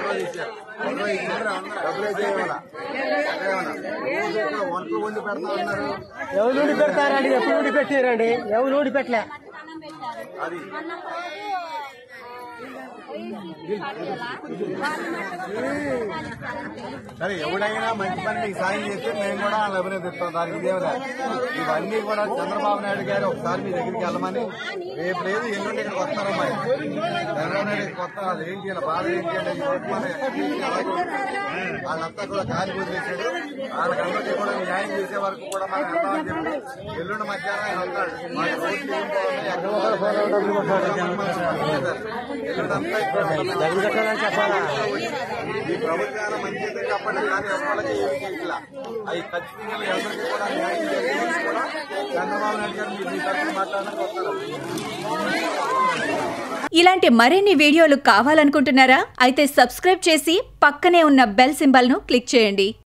Photo తీశారు photo ఇచ్చారు డబ్బులు అయితే ఇవ్వాలా రోజు ఇక్కడ వంటలు వండి పెడతా ఉన్నారు ఎవరు నూడి పెడతారండి ఎప్పుడు నూడి పెట్టారండి ఎవరు నూడి పెట్టలే అది సరే ఎవడైనా మంచి పని మీకు సాయం చేస్తే మేము కూడా వాళ్ళని అభినందిస్తాం దానికి ఇదేమన్నా ఇవన్నీ కూడా చంద్రబాబు నాయుడు గారు ఒకసారి మీ దగ్గరికి వెళ్ళమని రేపు లేదు ఎల్లుండి ఇక్కడికి వస్తారమ్మా చంద్రబాబు నాయుడు కొత్త వాళ్ళు ఏం చేయాలి బాధ ఏం చేయాలి ఈ వర్క్ మన ఎక్కడికి వెళ్ళి అలాగే ఉంటుంది. వాళ్ళంతా కూడా కాలి వదిలేశాడు వాళ్ళకందరికీ కూడా న్యాయం చేసే వరకు కూడా మనం వెళ్తామని చెప్పి ఎల్లుండి మధ్యాహ్నం ఆయన వస్తాడు మాకు రోడ్లు ఏం బాగున్నాయి, ఎక్కడ ఎల్లుండంతా ఇక్కడ డబ్బులు కట్టాలని చెప్పాలా ఈ ప్రభుత్వాల మంచి అయితే చెప్పండి కానీ ఎవరికి ఏమి చేయట్లా అవి ఖచ్చితంగా ఎవరికి కూడా న్యాయం చేయాలని కూడా చంద్రబాబు నాయుడు గారు మీరు మీ తరఫున మాట్లాడడానికి వస్తారు ఇలాంటి మరిన్ని వీడియోలు కావాలనుకుంటున్నారా అయితే సబ్స్క్రైబ్ చేసి పక్కనే ఉన్న బెల్ సింబల్ను క్లిక్ చేయండి